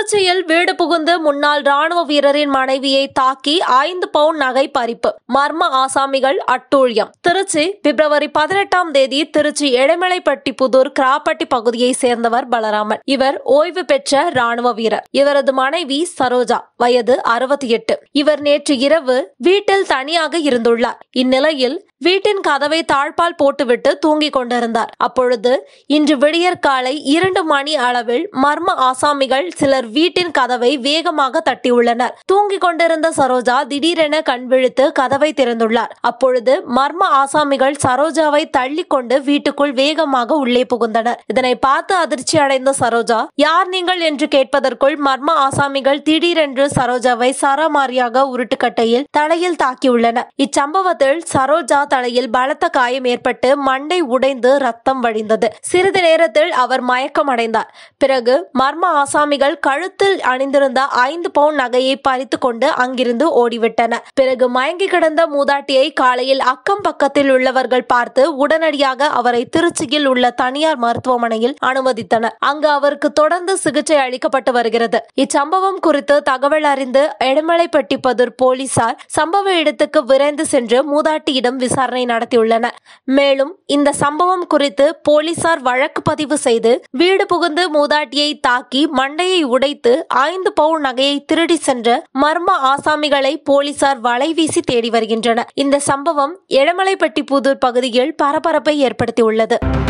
திருச்சியில் வீடு புகுந்து முன்னாள் ராணுவ வீரரின் மனைவியை தாக்கி ஐந்து பவுன் நகை பறிப்பு மர்ம ஆசாமிகள் அட்டூழியம் திருச்சி பிப்ரவரி பதினெட்டாம் தேதி திருச்சி எடமலைப்பட்டி புதூர் கிராப்பட்டி பகுதியை சேர்ந்தவர் பலராமன் இவர் ஓய்வு பெற்ற ராணுவ வீரர் இவரது மனைவி சரோஜா வயது அறுபத்தி எட்டு இவர் நேற்று இரவு வீட்டில் தனியாக இருந்துள்ளார் இந்நிலையில் வீட்டின் கதவை தாழ்பால் போட்டுவிட்டு தூங்கிக் கொண்டிருந்தார் அப்பொழுது இன்று விடியற்காலை இரண்டு மணி அளவில் மர்ம ஆசாமிகள் சிலர் வீட்டின் கதவை வேகமாக தட்டியுள்ளனர் தூங்கிக் கொண்டிருந்த சரோஜா திடீரென கண் விழித்து கதவை திறந்துள்ளார் அப்பொழுது மர்ம ஆசாமிகள் சரோஜாவை தள்ளிக்கொண்டு வீட்டுக்குள் வேகமாக உள்ளே புகுந்தனர் இதனை பார்த்து அதிர்ச்சி அடைந்த சரோஜா யார் நீங்கள் என்று கேட்பதற்குள் மர்ம ஆசாமிகள் திடீரென்று சரோஜாவை சரமாரியாக உருட்டுக்கட்டையில் தலையில் தாக்கியுள்ளனர் இச்சம்பவத்தில் சரோஜா தலையில் பலத்த காயம் ஏற்பட்டு மண்டை உடைந்து ரத்தம் வழிந்தது சிறிது நேரத்தில் அவர் மயக்கம் அடைந்தார் பிறகு மர்ம ஆசாமிகள் கழுத்தில் அணிந்திருந்த ஐந்து பவுன் நகையை பறித்து கொண்டு அங்கிருந்து ஓடிவிட்டனர் பிறகு மயங்கி கிடந்த மூதாட்டியை காலையில் அக்கம் பக்கத்தில் உள்ளவர்கள் பார்த்து உடனடியாக அவரை திருச்சியில் உள்ள தனியார் மருத்துவமனையில் அனுமதித்தனர் அங்கு அவருக்கு தொடர்ந்து சிகிச்சை அளிக்கப்பட்டு வருகிறது இச்சம்பவம் குறித்து தகவல் அறிந்து எடமலைப்பட்டி பதுர் போலீசார் சம்பவ இடத்துக்கு விரைந்து சென்று மூதாட்டியிடம் விசாரணை நடத்தியுள்ளனர் மேலும் இந்த சம்பவம் குறித்து போலீசார் வழக்கு பதிவு செய்து வீடு புகுந்து மூதாட்டியை தாக்கி மண்டையை உடைத்து ஐந்து பவுன் நகையை திருடி சென்ற மர்ம ஆசாமிகளை போலீசார் வலைவீசி தேடி வருகின்றனர் இந்த சம்பவம் எடமலைப்பட்டி புதூர் பகுதியில் பரபரப்பை ஏற்படுத்தியுள்ளது